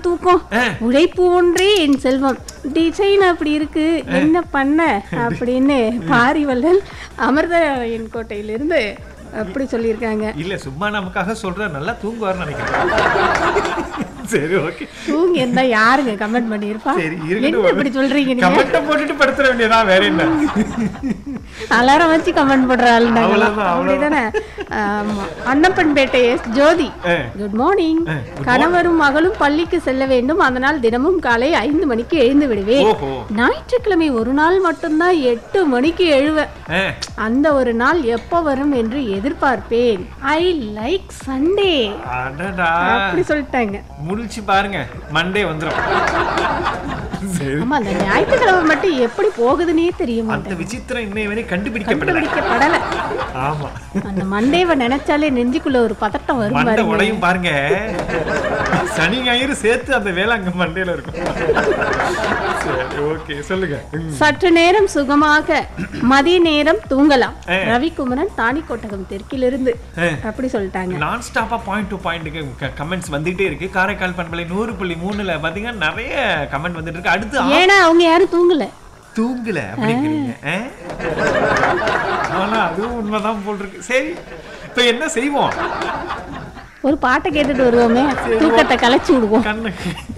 தூக்கம் ஆ. உழைப்பு ஒன்றே என் செல்வம் டிசைன் அப்படி இருக்கு என்ன பண்ண அப்படின்னு பாரிவல்லல் அமிர்த என் கோட்டையிலிருந்து அப்படி சொல்லியிருக்காங்க இல்ல சும்மா நமக்காக சொல்ற நல்லா தூங்குவார்னு நினைக்கிறேன் சரி ஓகே தூங்கி இருந்தா யாருங்க கமெண்ட் பண்ணியிருப்பா சரி என்ன இப்படி சொல்றீங்க நீங்க கமெண்ட்டை போட்டுட்டு படுத்துற வேண்டியதா வேற என்ன அலாரம் வச்சு கமெண்ட் போடுற ஆள் அவ்வளவுதான், அப்படிதானே ஆமா அன்னப்பன்பேட்டை எஸ் ஜோதி ஆ. குட் மார்னிங் ஆ, good கணவரும் மகளும் பள்ளிக்கு செல்ல வேண்டும் அதனால் தினமும் காலை ஐந்து மணிக்கு எழுந்து விடுவேன் ஓஹோ ஞாயிற்றுக்கிழமை ஒரு நாள் மட்டும்தான் எட்டு மணிக்கு எழுவேன் ஆ, அந்த ஒரு நாள் எப்போ வரும் என்று எதிர்பார்ப்பேன் ஐ லைக் சண்டே அடடா அப்படி சொல்லிட்டாங்க முழிச்சு பாருங்க மண்டே வந்துரும் சரி ஆமா அந்த ஞாயிற்றுக்கிழமை மட்டும் எப்படி போகுதுன்னே தெரிய அந்த மாட்டேன் விசித்திரம் இன்னை வரை கண்டுபிடிக்கப்படல கண்டுபிடிக்கப்படல ஆமா அந்த மண்டேவை நினைச்சாலே நெஞ்சுக்குள்ள ஒரு பதட்டம் வரும் மண்டை பாருங்க உடையும் பாருங்க சனி ஞாயிறு சேர்த்து அந்த வேலை அங்க மண்டையில இருக்கும் சரி ஓகே சொல்லுங்க ம். சற்று நேரம் சுகமாக மதிய நேரம் தூங்கலாம் ஆ. ரவிக்குமரன் தாணிக்கோட்டகம் தெற்கிலிருந்து ஆ. அப்படி சொல்லிட்டாங்க நான் ஸ்டாப்பா பாயிண்ட் டு பாயிண்ட்டுக்கு கமெண்ட்ஸ் வந்துட்டே இருக்கு காரைக்கால் பண்பலை நூறு புள்ளி மூணுல பாத்தீங்கன்னா நிறைய கமெண்ட் வந்துட்டு இருக்கு அடுத்து ஆ- ஏன்னா அவங்க யாரும் தூங்கல தூங்கல அப்படிங்கிறீங்க ஆ? ஆனா அதுவும் உண்மைதான் போல் இருக்கு சரி இப்ப என்ன செய்வோம் ஒரு பாட்டை கேட்டுட்டு வருவோமே தூக்கத்தை கலைச்சு விடுவோம் கண்ணு